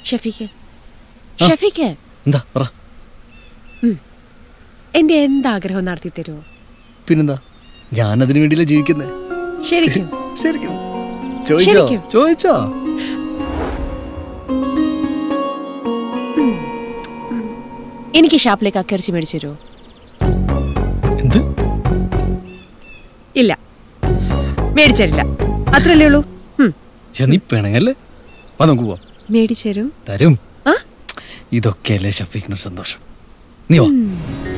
ഷഫീക്ക് ഷഫീക്ക് എന്താ പറ എന്റെ എന്താഗ്രഹം നടത്തി തരുമോ പിന്നെന്താ ഞാനതിനു വേണ്ടിയില്ല ജീവിക്കുന്നത് ശരിക്കും ശരിക്കും ചോദിച്ചോ ശരിക്കും? ചോദിച്ചോ എനിക്ക് ഷാപ്പിലേക്ക് അക്കരച്ച് മേടിച്ചു തരുമോ എന്ത് ഇല്ല മേടിച്ചു തരില്ല അത്രല്ലേ ഉള്ളൂ ഉം, പക്ഷെ നീ പിണങ്ങല്ലേ വാ നമുക്ക് പോവാം മേടിച്ചു തരും തരും ആ? ഇതൊക്കെയല്ലേ ഷഫീഖിനൊരു സന്തോഷം നീ വാ